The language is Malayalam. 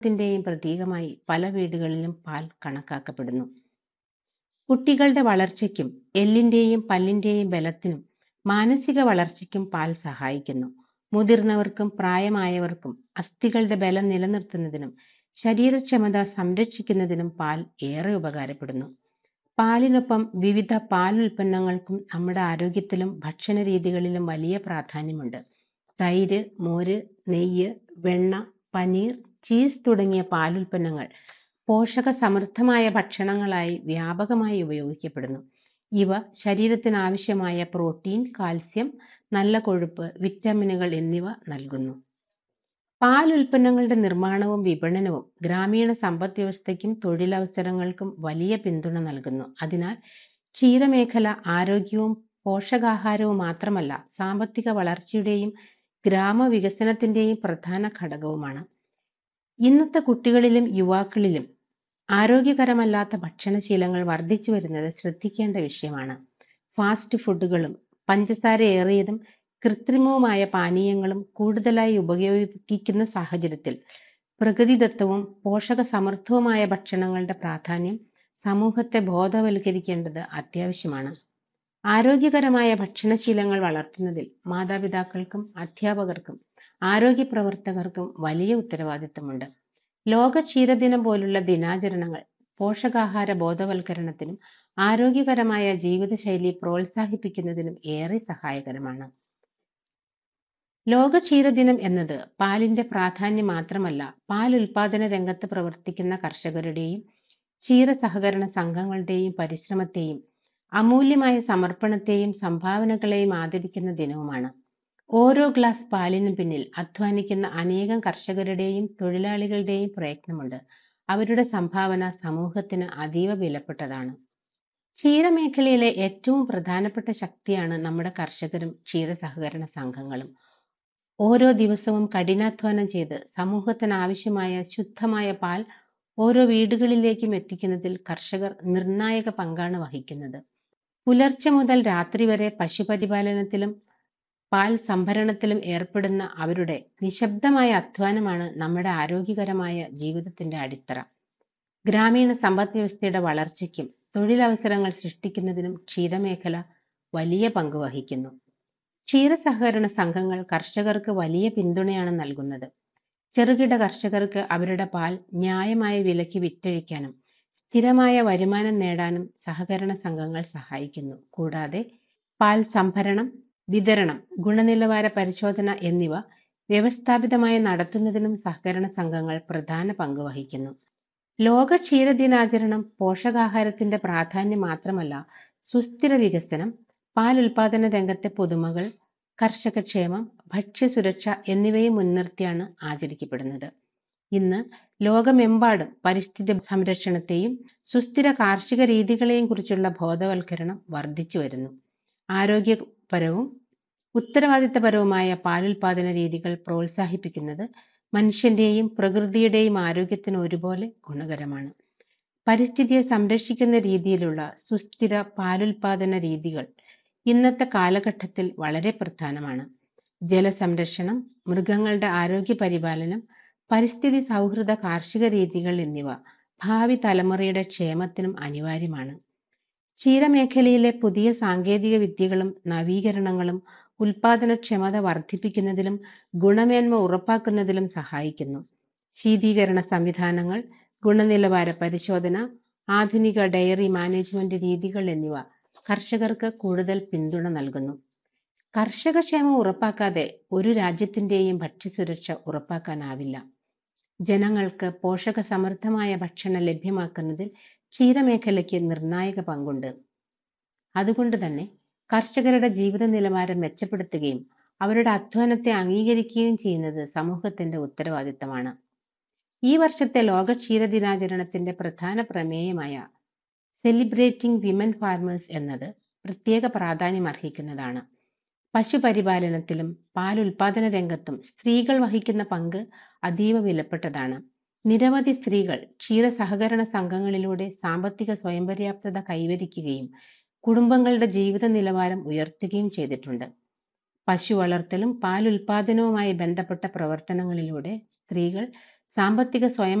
ത്തിന്റെയും പ്രതീകമായി പല വീടുകളിലും പാൽ കണക്കാക്കപ്പെടുന്നു കുട്ടികളുടെ വളർച്ചയ്ക്കും എല്ലിന്റെയും പല്ലിന്റെയും ബലത്തിനും മാനസിക വളർച്ചയ്ക്കും പാൽ സഹായിക്കുന്നു മുതിർന്നവർക്കും പ്രായമായവർക്കും അസ്ഥികളുടെ ബലം നിലനിർത്തുന്നതിനും ശരീരക്ഷമത സംരക്ഷിക്കുന്നതിനും പാൽ ഏറെ ഉപകാരപ്പെടുന്നു പാലിനൊപ്പം വിവിധ പാൽ ഉൽപ്പന്നങ്ങൾക്കും നമ്മുടെ ആരോഗ്യത്തിലും ഭക്ഷണ രീതികളിലും വലിയ പ്രാധാന്യമുണ്ട് തൈര് മോര് നെയ്യ് വെണ്ണ പനീർ ചീസ് തുടങ്ങിയ പാലുൽപ്പന്നങ്ങൾ പോഷക സമൃദ്ധമായ ഭക്ഷണങ്ങളായി വ്യാപകമായി ഉപയോഗിക്കപ്പെടുന്നു ഇവ ശരീരത്തിന് ആവശ്യമായ പ്രോട്ടീൻ കാൽസ്യം നല്ല കൊഴുപ്പ് വിറ്റാമിനുകൾ എന്നിവ നൽകുന്നു പാൽ ഉൽപ്പന്നങ്ങളുടെ നിർമ്മാണവും വിപണനവും ഗ്രാമീണ സമ്പദ് വ്യവസ്ഥയ്ക്കും തൊഴിലവസരങ്ങൾക്കും വലിയ പിന്തുണ നൽകുന്നു അതിനാൽ ക്ഷീരമേഖല ആരോഗ്യവും പോഷകാഹാരവും മാത്രമല്ല സാമ്പത്തിക വളർച്ചയുടെയും ഗ്രാമവികസനത്തിന്റെയും പ്രധാന ഘടകവുമാണ് ഇന്നത്തെ കുട്ടികളിലും യുവാക്കളിലും ആരോഗ്യകരമല്ലാത്ത ഭക്ഷണശീലങ്ങൾ വർദ്ധിച്ചു വരുന്നത് ശ്രദ്ധിക്കേണ്ട വിഷയമാണ് ഫാസ്റ്റ് ഫുഡുകളും പഞ്ചസാരയേറിയതും കൃത്രിമവുമായ പാനീയങ്ങളും കൂടുതലായി ഉപയോഗിക്കുന്ന സാഹചര്യത്തിൽ പ്രകൃതിദത്തവും പോഷക സമൃദ്ധവുമായ ഭക്ഷണങ്ങളുടെ പ്രാധാന്യം സമൂഹത്തെ ബോധവൽക്കരിക്കേണ്ടത് അത്യാവശ്യമാണ് ആരോഗ്യകരമായ ഭക്ഷണശീലങ്ങൾ വളർത്തുന്നതിൽ മാതാപിതാക്കൾക്കും അധ്യാപകർക്കും ആരോഗ്യ പ്രവർത്തകർക്കും വലിയ ഉത്തരവാദിത്തമുണ്ട് ലോക ക്ഷീരദിനം പോലുള്ള ദിനാചരണങ്ങൾ പോഷകാഹാര ബോധവൽക്കരണത്തിനും ആരോഗ്യകരമായ ജീവിതശൈലി പ്രോത്സാഹിപ്പിക്കുന്നതിനും ഏറെ സഹായകരമാണ് ലോക ക്ഷീരദിനം എന്നത് പാലിന്റെ പ്രാധാന്യം മാത്രമല്ല പാൽ ഉൽപാദന രംഗത്ത് പ്രവർത്തിക്കുന്ന കർഷകരുടെയും ക്ഷീര സഹകരണ സംഘങ്ങളുടെയും പരിശ്രമത്തെയും അമൂല്യമായ സമർപ്പണത്തെയും സംഭാവനകളെയും ആദരിക്കുന്ന ദിനവുമാണ് ഓരോ ഗ്ലാസ് പാലിനും പിന്നിൽ അധ്വാനിക്കുന്ന അനേകം കർഷകരുടെയും തൊഴിലാളികളുടെയും പ്രയത്നമുണ്ട് അവരുടെ സംഭാവന സമൂഹത്തിന് അതീവ വിലപ്പെട്ടതാണ് ക്ഷീരമേഖലയിലെ ഏറ്റവും പ്രധാനപ്പെട്ട ശക്തിയാണ് നമ്മുടെ കർഷകരും ക്ഷീര സഹകരണ സംഘങ്ങളും ഓരോ ദിവസവും കഠിനാധ്വാനം ചെയ്ത് സമൂഹത്തിന് ആവശ്യമായ ശുദ്ധമായ പാൽ ഓരോ വീടുകളിലേക്കും എത്തിക്കുന്നതിൽ കർഷകർ നിർണായക പങ്കാണ് വഹിക്കുന്നത് പുലർച്ചെ മുതൽ രാത്രി വരെ പശുപരിപാലനത്തിലും പാൽ സംഭരണത്തിലും ഏർപ്പെടുന്ന അവരുടെ നിശബ്ദമായ അധ്വാനമാണ് നമ്മുടെ ആരോഗ്യകരമായ ജീവിതത്തിന്റെ അടിത്തറ ഗ്രാമീണ സമ്പദ് വ്യവസ്ഥയുടെ വളർച്ചയ്ക്കും തൊഴിലവസരങ്ങൾ സൃഷ്ടിക്കുന്നതിനും ക്ഷീരമേഖല വലിയ പങ്ക് വഹിക്കുന്നു ക്ഷീര സഹകരണ സംഘങ്ങൾ കർഷകർക്ക് വലിയ പിന്തുണയാണ് നൽകുന്നത് ചെറുകിട കർഷകർക്ക് അവരുടെ പാൽ ന്യായമായ വിലയ്ക്ക് വിറ്റഴിക്കാനും സ്ഥിരമായ വരുമാനം നേടാനും സഹകരണ സംഘങ്ങൾ സഹായിക്കുന്നു കൂടാതെ പാൽ സംഭരണം വിതരണം ഗുണനിലവാര പരിശോധന എന്നിവ വ്യവസ്ഥാപിതമായി നടത്തുന്നതിനും സഹകരണ സംഘങ്ങൾ പ്രധാന പങ്ക് വഹിക്കുന്നു ലോക ക്ഷീരദിനാചരണം പോഷകാഹാരത്തിന്റെ പ്രാധാന്യം മാത്രമല്ല സുസ്ഥിര വികസനം പാൽ ഉൽപാദന രംഗത്തെ പുതുമകൾ കർഷകക്ഷേമം ഭക്ഷ്യസുരക്ഷ എന്നിവയെ മുൻനിർത്തിയാണ് ആചരിക്കപ്പെടുന്നത് ഇന്ന് ലോകമെമ്പാടും പരിസ്ഥിതി സംരക്ഷണത്തെയും സുസ്ഥിര കാർഷിക രീതികളെയും കുറിച്ചുള്ള ബോധവൽക്കരണം വർദ്ധിച്ചു വരുന്നു ആരോഗ്യപരവും ഉത്തരവാദിത്തപരവുമായ പാലുൽപാദന രീതികൾ പ്രോത്സാഹിപ്പിക്കുന്നത് മനുഷ്യന്റെയും പ്രകൃതിയുടെയും ആരോഗ്യത്തിന് ഒരുപോലെ ഗുണകരമാണ് പരിസ്ഥിതിയെ സംരക്ഷിക്കുന്ന രീതിയിലുള്ള സുസ്ഥിര പാലുൽപാദന രീതികൾ ഇന്നത്തെ കാലഘട്ടത്തിൽ വളരെ പ്രധാനമാണ് ജലസംരക്ഷണം മൃഗങ്ങളുടെ ആരോഗ്യ പരിപാലനം പരിസ്ഥിതി സൗഹൃദ കാർഷിക രീതികൾ എന്നിവ ഭാവി തലമുറയുടെ ക്ഷേമത്തിനും അനിവാര്യമാണ് ക്ഷീരമേഖലയിലെ പുതിയ സാങ്കേതിക വിദ്യകളും നവീകരണങ്ങളും ഉൽപാദനക്ഷമത വർദ്ധിപ്പിക്കുന്നതിലും ഗുണമേന്മ ഉറപ്പാക്കുന്നതിലും സഹായിക്കുന്നു ശീതീകരണ സംവിധാനങ്ങൾ ഗുണനിലവാര പരിശോധന ആധുനിക ഡയറി മാനേജ്മെന്റ് രീതികൾ എന്നിവ കർഷകർക്ക് കൂടുതൽ പിന്തുണ നൽകുന്നു കർഷകക്ഷേമം ഉറപ്പാക്കാതെ ഒരു രാജ്യത്തിന്റെയും ഭക്ഷ്യസുരക്ഷ ഉറപ്പാക്കാനാവില്ല ജനങ്ങൾക്ക് പോഷക സമൃദ്ധമായ ഭക്ഷണം ലഭ്യമാക്കുന്നതിൽ ക്ഷീരമേഖലയ്ക്ക് നിർണായക പങ്കുണ്ട് അതുകൊണ്ട് തന്നെ കർഷകരുടെ ജീവിത നിലവാരം മെച്ചപ്പെടുത്തുകയും അവരുടെ അധ്വാനത്തെ അംഗീകരിക്കുകയും ചെയ്യുന്നത് സമൂഹത്തിന്റെ ഉത്തരവാദിത്തമാണ് ഈ വർഷത്തെ ലോക ക്ഷീരദിനാചരണത്തിന്റെ പ്രധാന പ്രമേയമായ സെലിബ്രേറ്റിംഗ് വിമൻ ഫാർമേഴ്സ് എന്നത് പ്രത്യേക പ്രാധാന്യം അർഹിക്കുന്നതാണ് പശുപരിപാലനത്തിലും പാൽ ഉൽപാദന രംഗത്തും സ്ത്രീകൾ വഹിക്കുന്ന പങ്ക് അതീവ വിലപ്പെട്ടതാണ് നിരവധി സ്ത്രീകൾ ക്ഷീര സഹകരണ സംഘങ്ങളിലൂടെ സാമ്പത്തിക സ്വയം പര്യാപ്തത കൈവരിക്കുകയും കുടുംബങ്ങളുടെ ജീവിത നിലവാരം ഉയർത്തുകയും ചെയ്തിട്ടുണ്ട് പശു വളർത്തലും പാൽ ഉൽപാദനവുമായി ബന്ധപ്പെട്ട പ്രവർത്തനങ്ങളിലൂടെ സ്ത്രീകൾ സാമ്പത്തിക സ്വയം